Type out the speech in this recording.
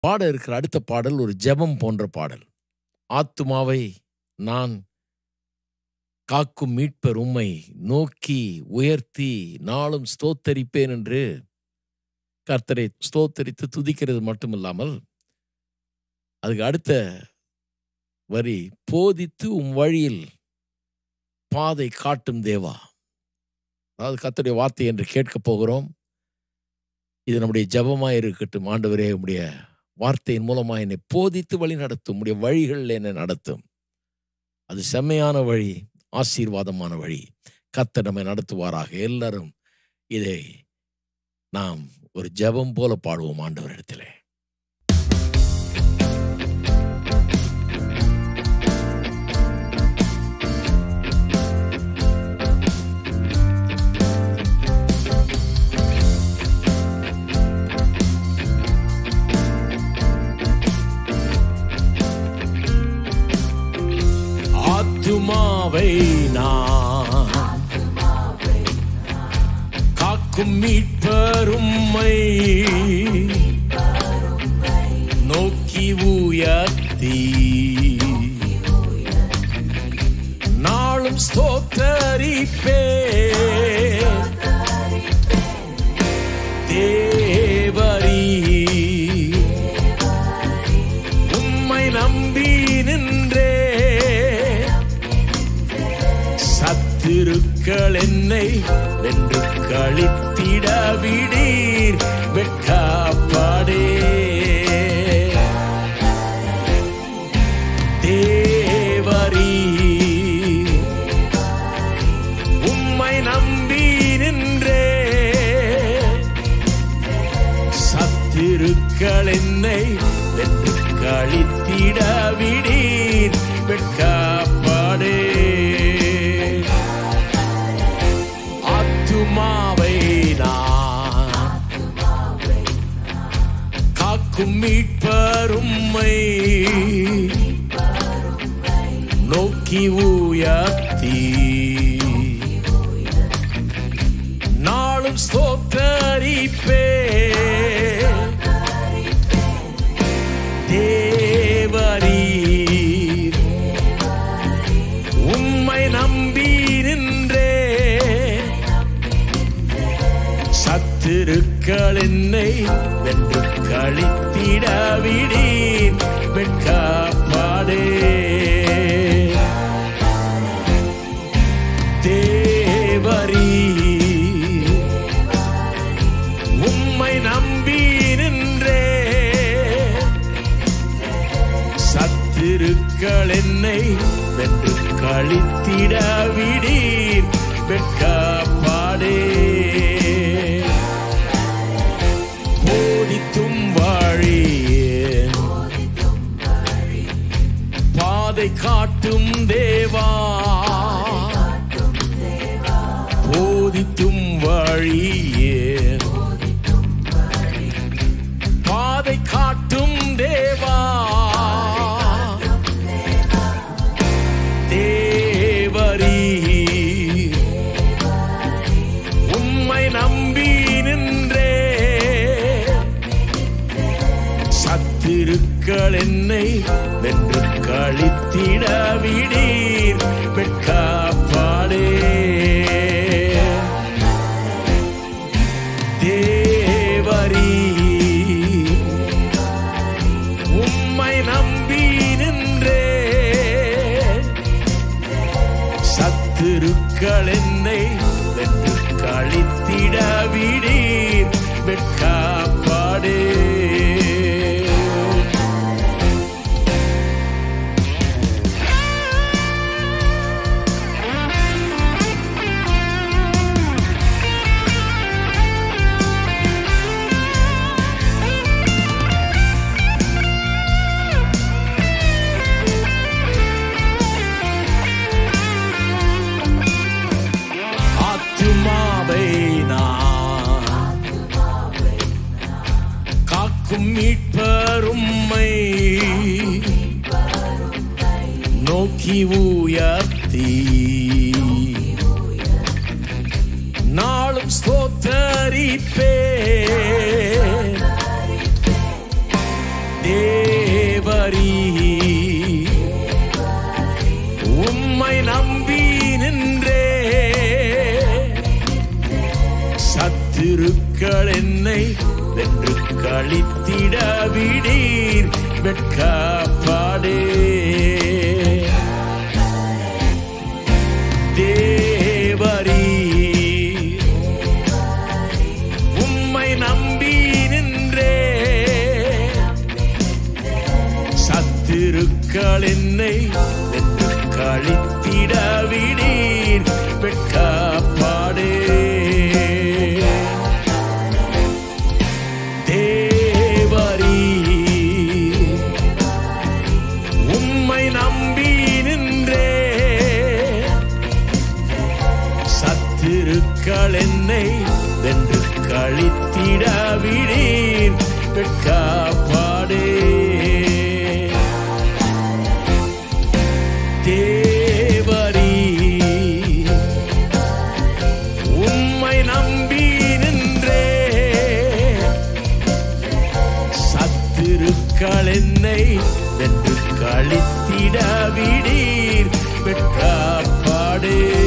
பாட இருக்கிற அடுத்த பாடல் ஒரு ஜெபம் போன்ற பாடல் ஆத்துமாவை நான் காக்கும் மீட்பர் உம்மை நோக்கி உயர்த்தி நாளும் ஸ்தோத்தரிப்பேன் என்று கர்த்தரை ஸ்தோத்தரித்து துதிக்கிறது மட்டுமில்லாமல் அதுக்கு அடுத்த வரி போதித்து உம் வழியில் பாதை காட்டும் தேவா அதாவது கர்த்தருடைய வார்த்தை என்று கேட்கப் போகிறோம் இது நம்முடைய ஜபமாய் இருக்கட்டும் ஆண்டவரே உம்முடைய வார்த்தையின் மூலமா என்னை போதித்து வழி நடத்தும் உம்முடைய வழிகளில் என்னை நடத்தும் அது செம்மையான வழி ஆசீர்வாதமான வழி கர்த்தர் நம்மை நடத்துவாராக எல்லாரும் இதை நாம் ஒரு ஜெபம் போல பாடுவோம் ஆண்டவரிடத்திலே ஆத்துமாவை நான் காக்கும் மீட்பரும்மை நோக்கி உயர்த்தி நாளும் ஸ்தோத்தரிப்பே தேவரி உம்மை நம்பி நின்றே சத்துருக்கள் என்னை வென்று கழித்திட விடீர் வெட்காப்பாடே தேவரி உம்மை நம்பி நின்றே சத்திருக்கள் என்னை வென்று கழித்திட விடீர் வெட்காப்பாடே ஆத்துமாவை நான் காக்கும் மீட்பரும்மை நோக்கி உயர்த்தி நாளும் ஸ்தோத்தரிப்பே தேவரீர் உம்மை நம்பி நின்றே சத்துருக்கள் என்னை வென்று கழித்திட விடீர் வெட்காப்பாடே தேவரி உம்மை நம்பி நின்றே சத்திருக்கள் என்னை வென்று கழித்திட விடீர் வெட்காப்பாடே போதித்தும் வாழியேன் பாதை காட்டும் தேவா போதித்தும் வழியே பாதை காட்டும் தேவா தேவரி உம்மை நம்பி நின்றே சத்திருக்கள் என்னை வென்று கழித்திட விடீர் வெட்காப்பாடே தேவரி உம்மை நம்பி நின்றே சத்துருக்கள் என்னை வென்று கழித்திட விடீர் வெட்காப்பாடே ஆத்துமாவை நான் காக்கும் மீட்பரும்மை நோக்கி உயர்த்தி நாளும் ஸ்தோத்தரிப்பே தேவரீ உம்மை நம்பி நின்றே சத்துருக்கள் என்னை வென்று கழித்திட விடீர் வெட்கப்பாடே தேவரீ உம்மை நம்பி நின்றே சத்துருக்கள் என்னை வென்று கழித்திட விடீர் வெட்கப்பாடே தேவரீ உம்மை நம்பி நின்றே சத்துருக்கள் என்னை வென்று கழித்திட விடீர் வெட்கப்பாடே தேவரீ உம்மை நம்பி நின்றே சத்துருக்கள் என்னை வென்று கழித்திட விடீர் வெட்கப்பாடே